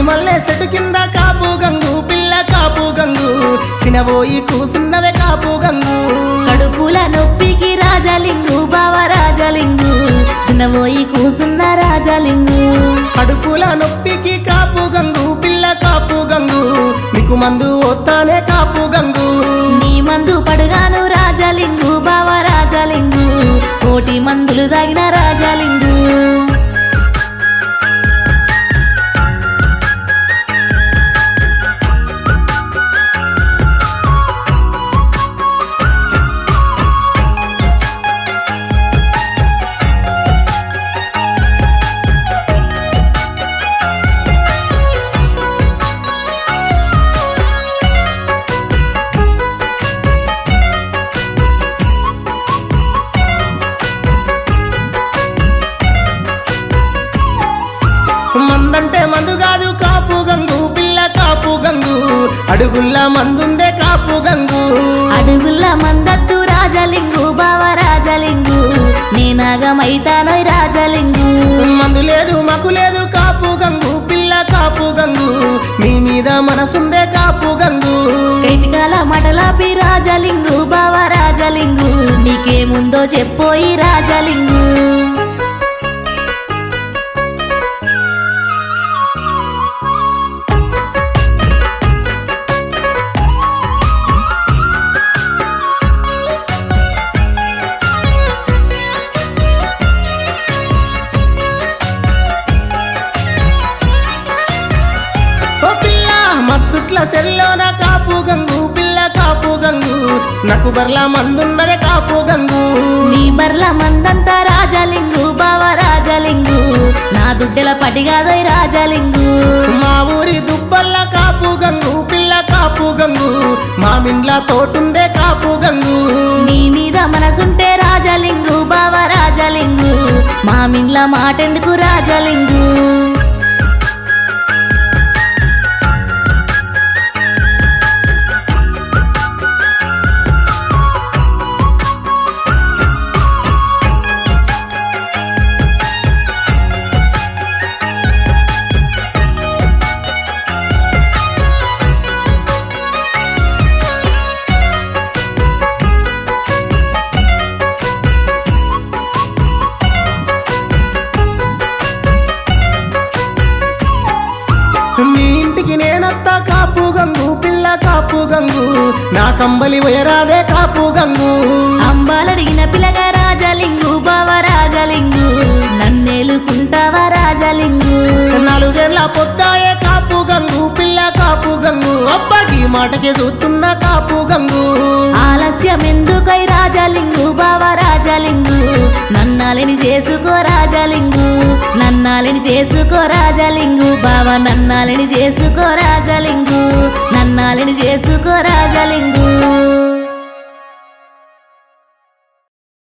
సిరిమల్లె చెట్టు కింద కాపు గంగు పిల్ల కాపు గంగు సినబోయి కూసున్నవే కాపు గంగు కడుపుల నొప్పికి రాజలింగు బావ రాజలింగు చిన్నబోయి కూసున్న రాజలింగు కడుపుల నొప్పికి కాపు గంగు పిల్ల కాపు గంగు మీకు మందు వస్తానే కాపు గంగు నీ మందు పడుగాను రాజలింగు బావ రాజలింగు కోటి మందులు తగిన రాజలింగు మందంటే మందు కాదు కాపు గంగు పిల్ల కాపు గంగు అడుగుల్ల మందుందే కాపు గంగు అడుగుల మందత్తు రాజలింగు బావ రాజలింగు నేనాగమైతానోయ్ రాజలింగు మందు లేదు మకు లేదు కాపు గంగు పిల్ల కాపు గంగు మీ మీద మనసుందే కాపు గంగు కైతికాల మటలాపి రాజలింగు బావ రాజలింగు నీకేముందో చెప్పోయి రాజలింగు ఓ పిల్ల మత్తుట్ల సెల్లోన కాపు గంగు పిల్ల కాపు గంగు నాకు బర్ల మందున్నదే కాపు గంగు నీ బర్ల మందంతా రాజలింగు బావ రాజలింగు నా దుడ్డెల పటిగాదోయ్ రాజలింగు మా ఊరి దుబ్బల్ల కాపు గంగు పిల్ల కాపు గంగు మా మిండ్ల తోటుందే కాపు గంగు నీ మీద మనసుంటే రాజలింగు బావ రాజలింగు మా మిండ్ల మాటెందుకు రాజలింగు మీ ఇంటికి నేనత్త కాపు గంగు పిల్ల కాపు గంగు నా కంబలి వేరాదే కాపు గంగు అంబాలడిగిన పిల్లగా రాజలింగు బావ రాజలింగు నన్నేలుకుంటావా రాజలింగు నాలుగేళ్ల పొద్దాయే కాపు గంగు పిల్ల కాపు గంగు అబ్బాకి మాటకి చూస్తున్న కాపు గంగు ఆలస్యం ఎందుకై రాజలింగు బావ రాజలింగు నన్నాలిని చేసుకో రాజలింగు నన్నాలిని చేసుకో రాజలింగు బావ నన్నాలిని చేసుకో రాజలింగు నన్నాలిని చేసుకో రాజలింగు